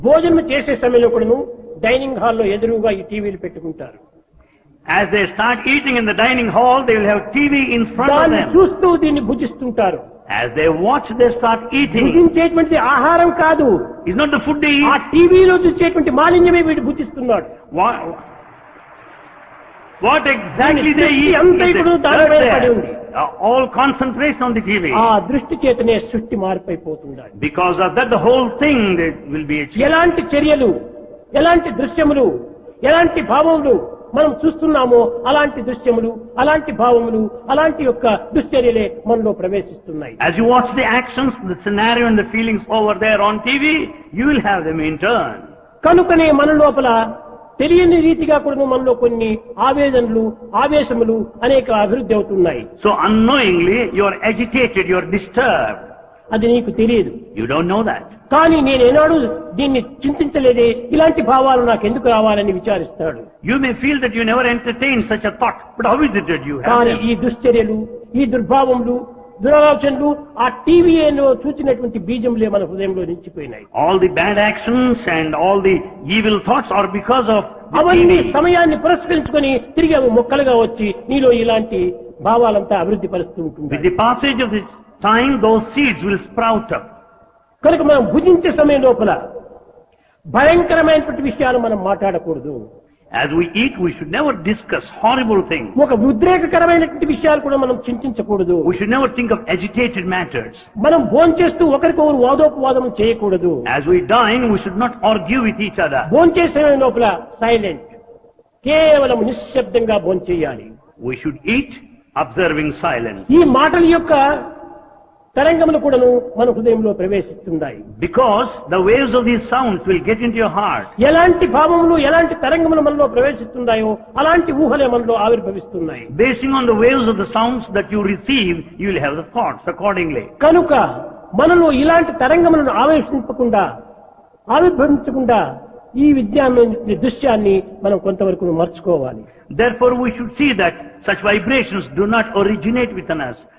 భోజనం చేసే సమయంలో కూడాను డైనింగ్ హాల్లో ఎదురుగా ఈ టీవీలు పెట్టుకుంటారు As they start eating in the dining hall, they will have TV in front of దాన్ని them. చూస్తూ దీన్ని భుజిస్తుంటారు As they watch, they start eating. భుజించేటువంటి ఆహారం కాదు It's not the food they ఆ eat. టీవీలో చూసేటువంటి మాలిన్యమే వీడు భుజిస్తున్నాడు What, what exactly they eat అంతా is ఇప్పుడు the దానిపై dirt పడి there. ఉంది. Uh, All concentration on the TV. ఆ దృష్టి చేతనే సృష్టి మారిపోతుండాలి Because of that, the whole thing that will be achieved. ఎలాంటి చర్యలు ఎలాంటి దృశ్యములు ఎలాంటి భావములు మనం చూస్తున్నామో అలాంటి దృశ్యములు అలాంటి భావములు అలాంటి యొక్క దుశ్చర్యలే మనలో ప్రవేశిస్తున్నాయి As you watch the actions, the scenario and the feelings over there on TV, you will have them in turn. కనుకనే మన లోపల తెలియని రీతిగా కూడా మనలో కొన్ని ఆవేదనలు ఆవేశములు అనేక అభివృద్ధి అవుతున్నాయి So unknowingly, you are agitated, you are disturbed. అది నీకు తెలియదు You don't know that. కానీ నేను ఏనాడు దీన్ని చింతించలేదే ఇలాంటి భావాలు నాకు ఎందుకు రావాలని విచారిస్తాడు You may feel that you never entertained such a thought, but how is it that you have కానీ them? ఈ దుశ్చర్యలు ఈ దుర్భావములు దురాలోచనలు ఆ టీవీలో చూచినటువంటి బీజములే మన హృదయంలో నిలిచిపోయినాయి All the bad actions and all the evil thoughts are because of the అవన్నీ TV. సమయాన్ని పురస్కరించుకొని తిరిగి అవి మొక్కలుగా వచ్చి నీలో ఇలాంటి భావాలంతా అభివృద్ధి పరుస్తూ With ఉంటుంది the passage of this time, those seeds will sprout up. కనుక మనం భుజించే సమయం లోపల భయంకరమైనటువంటి విషయాలు మనం మాట్లాడకూడదు As we eat, we should never discuss horrible things. ఒక ఉద్రేకకరమైనటువంటి విషయాలు కూడా మనం చింతించకూడదు We should never think of agitated matters. మనం భోంచేస్తూ ఒకరికొకరు వాదోపవాదం చేయకూడదు As we dine, we should not argue with each other. భోంచేసే సమయం లోపల సైలెంట్ కేవలం నిశ్శబ్దంగా భోంచేయాలి We should eat observing silence. ఈ మాటల యొక్క తరంగములు కూడాను మన హృదయంలో ప్రవేశిస్తున్నాయి Because the waves of these sounds will get into your heart. ఎలాంటి భావములు ఎలాంటి తరంగములు మనలో ప్రవేశిస్తున్నాయో అలాంటి ఊహలే మనలో ఆవిర్భవిస్తున్నాయి Basing on the waves of the sounds that you receive, you will have the thoughts accordingly. కనుక మనలో ఇలాంటి తరంగములను ఆవేశింపకుండా ఆవిర్భవించకుండా ఈ విద్యాన్ని దృశ్యాన్ని మనం కొంతవరకు మర్చుకోవాలి Therefore, we should see that such vibrations do not originate within us.